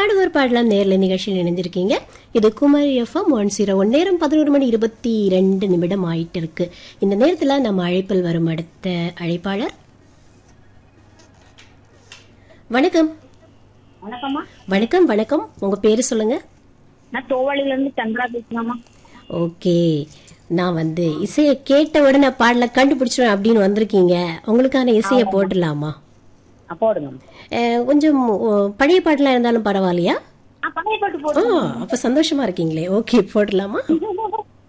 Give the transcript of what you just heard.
பாடுவோர் பாடலாம் நேர்ல நிகழ்ச்சியில் இணைஞ்சிருக்கீங்க இது Kumari FM one zero one நேரம் பதினோரு மணி இருபத்தி ரெண்டு நிமிடம் ஆயிட்டு இருக்கு இந்த நேரத்துல நம்ம அழைப்பில் வரும் அடுத்த அழைப்பாளர் வணக்கம் வணக்கம்மா வணக்கம் வணக்கம் உங்க பேரு சொல்லுங்க நான் தோவாளில இருந்து சந்திரா பேசுறேம்மா ஓகே நான் வந்து இசையை கேட்ட உடனே பாடல கண்டுபிடிச்சிடும் அப்படின்னு வந்திருக்கீங்க உங்களுக்கான இசையை போடலாமா ஆ, போடுங்க அஹ், கொஞ்சம் ஓ, பழைய பாடலாம் இருந்தாலும் பரவாயில்லையா ஆ பழைய பாட்டு ஆ போடுங்க அப்ப சந்தோஷமா இருக்கீங்களே ஓகே போடலாமா